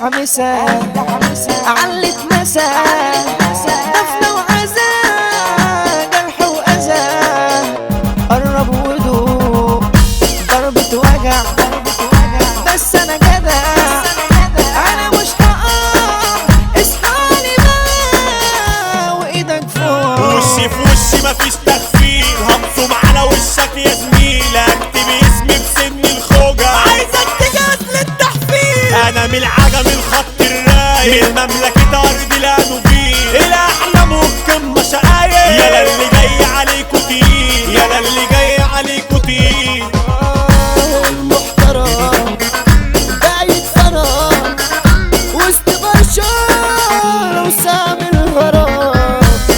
حمسة علت مسا دفنة وعزا جرح وأذى قرب ودوق ضربة وجع بس أنا جدع أنا مش هقع اصحالي بقى وإيدك فوق وشي في وشي مفيش تغفيل هبصم على وشك يا زميل اكتب اسمي بسن الخوجة عايزك تجهز للتحفيل انا من العجم الخط الرايق من مملكة ارض الانوبيل الاحلام والقمة شقايق يا اللي جاي عليكوا تقيل يا اللي جاي عليكوا تقيل المحترم بايت فرام وسط بشار وسام الغرام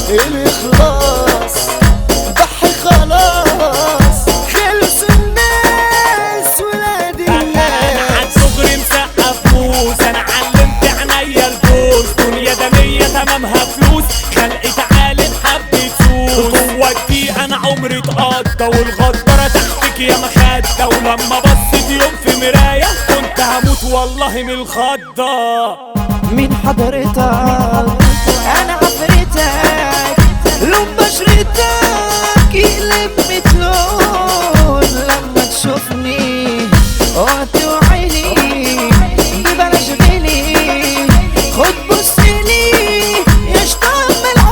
الإخلاص ضحي خلاص خلص الناس ولاد انا الناس عن صغري مسقف موس انا علمت عينيا البوس دنيا دنيا تمامها فلوس خلقت عالم حبة سوس قوتي انا عمري اتقضى والغدارة تحتك يا مخدة ولما بصيت يوم في مراية كنت هموت والله من الخضة مين حضرتك انا عفرتك لون بشرتك يقلب متلون لما تشوفني وقت وعيني ببلاش غلي خد بصلي يا شطان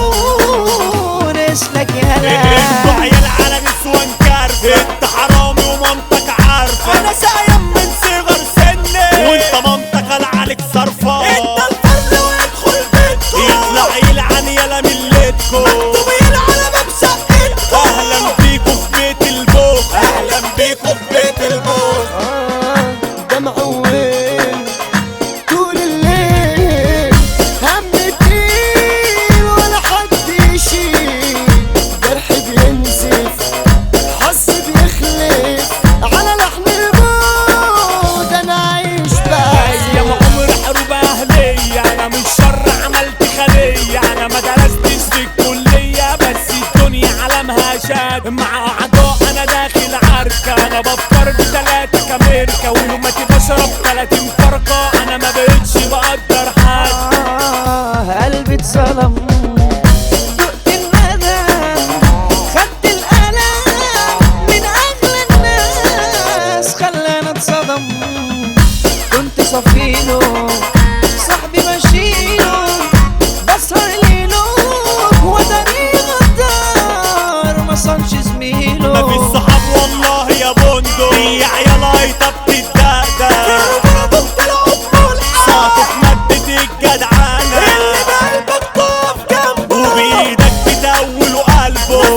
ملعون اسلك انتوا يالا عيال على نسوان كارف انت حرامي ومامتك عارفة انا سايم من صغر سني وانت مامتك قال عليك صرفة انت الفرد ويدخل بيتكو يطلع يلعن يلا ملتكو مكتوب يلعن باب شقتكو اهلا بيكو في بيت البوخ اهلا بيكو في بيت البوخ آه، دمع وين طول الليل هم تقيل ولا حد يشيل جرح بينزف حس بيخلف على لحن الموت انا عايش يا بعيش عمر حروب اهلية انا مش شر عملت خلية انا ما درستش في الكلية بس الدنيا علمها شاد مع اعضاء انا داخل عركة انا بفكر بتلاتة كاميركا ويوم ما بشرب تلاتين فرقة انا ما بقتش بقدر حد آه قلبي اتظلم دقت الندم خدت الألم من أغلى الناس خلاني اتصدم كنت صفيله صاحبي بشيله بسهر ليله وداني غدار ما صنش زميله ما في الصحاب والله يا بندق هي عيال طب تتدقدق صاطف مادة الجدعانة اللي بقلبك طاف جنبه وبإيدك بتقول قلبه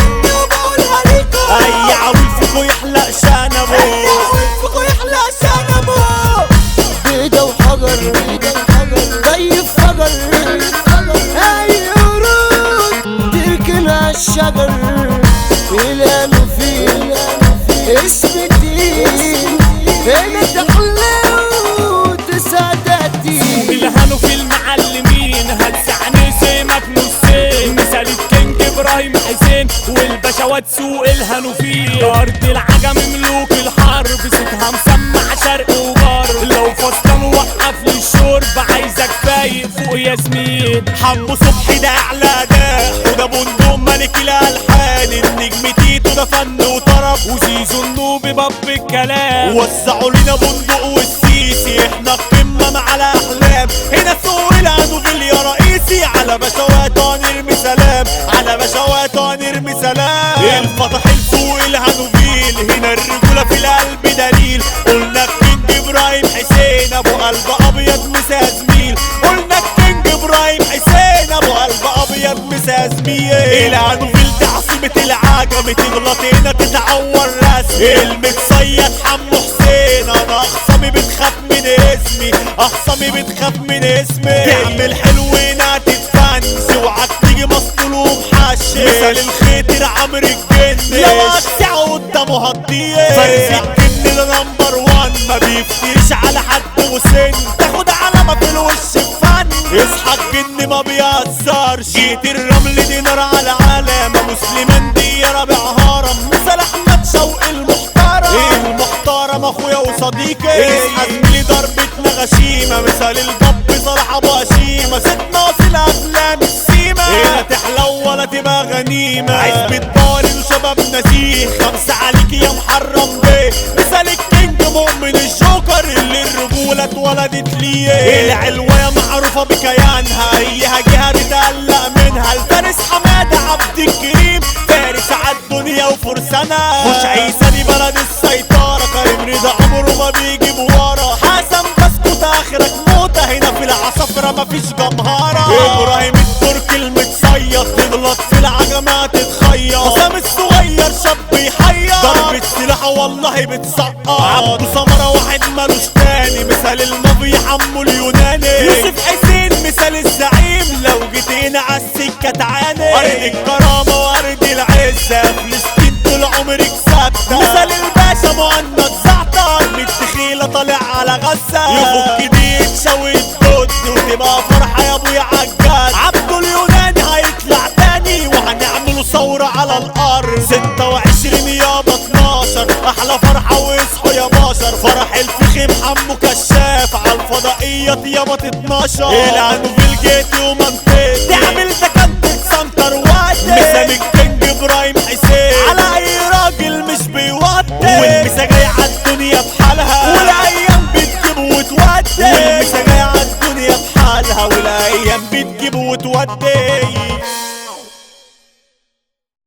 أي عويل فيكو يحلق شنبه أي عويل فيكو يحلق شنبه بيضة وحجر طيب فجر اي ورود تركن عالشجر يلانوا فيه اسم الدين هنا تحلى وتسعدتي الهانوا في المعلمين هتسعني سمك نصين مثال الكينج ابراهيم حسين والبشوات سوق الهانوفيل ارض العجم ملوك الحرب صوتها مسمع شرق وغرب لو فصلان وقف لي الشرب عايزك فايق فوق ياسمين حمو صبحي ده اعلى ده وده بندق ملك الالحان النجم تيتو ده فن وطرب وزيزو النوبي باب الكلام وسعوا لنا بندق والسيسي احنا القمه مع الاحلام هنا سوق الانوفيل يا رئيسي على بشوات هنرمي سلام على بشوات هنرمي سلام الفتح الفوق الهانوفيل هنا الرجوله في القلب دليل قلنا الكينج ابراهيم حسين ابو قلب ابيض مسا زميل قلنا الكينج ابراهيم حسين ابو قلب ابيض مسا زميل الهانوفيل دي عاصمه العجم تغلط هنا تتعور رسمي المتصيد حمو حسين انا اخصامي بتخاف من اسمي اخصامي بتخاف من اسمي تعمل حلو هنا تتفنس اوعك تيجي مسطول ومحشي مثال الخيتر عمرو الجن لو اقسع قدامه هتطير فارس الجن ده نمبر وان ما بيفتريش على حد وسن تاخد علامة في الوش بفن اصحى الجن ما بيهزرش جيت الرمل دي نار على علامة مسلمان دي رابع هرم مثال احمد شوقي المحترم المحترم اخويا وصديقي اصحى زميلي ضربة نغشيمة مثال مثال الباب صلاح ابو هشيمة ستنا في الافلام السيمة هنا تحلو ولا تبقى غنيمة عزبة طاري وشباب نسيه خمسة عليك يا محرم بيه مثال الكينج مؤمن الجوكر اللي الرجولة اتولدت ليه العلوية معروفة بكيانها ايها جهة بتقلق منها الفارس حمادة عبد الكريم فارس عالدنيا وفرسانة مش عيسى دي بلد السيطرة كريم رضا عمره ما بيجيب ورا حسن بسكوت اخرك موتة هنا في العصافرة مفيش جمهرة ابراهيم التركي المتصيط تغلط في العجمة تتخيط حسام الصغير شاب يحير ضربة سلاحه والله بتسقط عبده سمرة واحد مالوش تاني مثال المافيا حمو اليوناني يوسف حسين مثال الزعيم لو جيت هنا عالسكة تعاني ارض الكرامة وارض العزة فلسطين طول عمرك ثابتة مثال الباشا مهند زعتر من التخيلة طالع على غزة يفك جديد شوي الدود وتبقى فرحة يا ابويا عجال عبده اليوناني هيطلع تاني وهنعمله ثورة على الارض 26 يابا 12 احلى فرحة واصحوا يا بشر فرح الفخم حمو كشاف على الفضائيات يابا 12 العنو في الجيت ومنطقتي تعمل تكتك سنتر وقتي مسام الكينج ابراهيم حسين على اي راجل مش بيوطي والمسا جاي عالدنيا بحالها والايام بتجيب وتودي والمسا جاي عالدنيا بحالها والايام بتجيب وتودي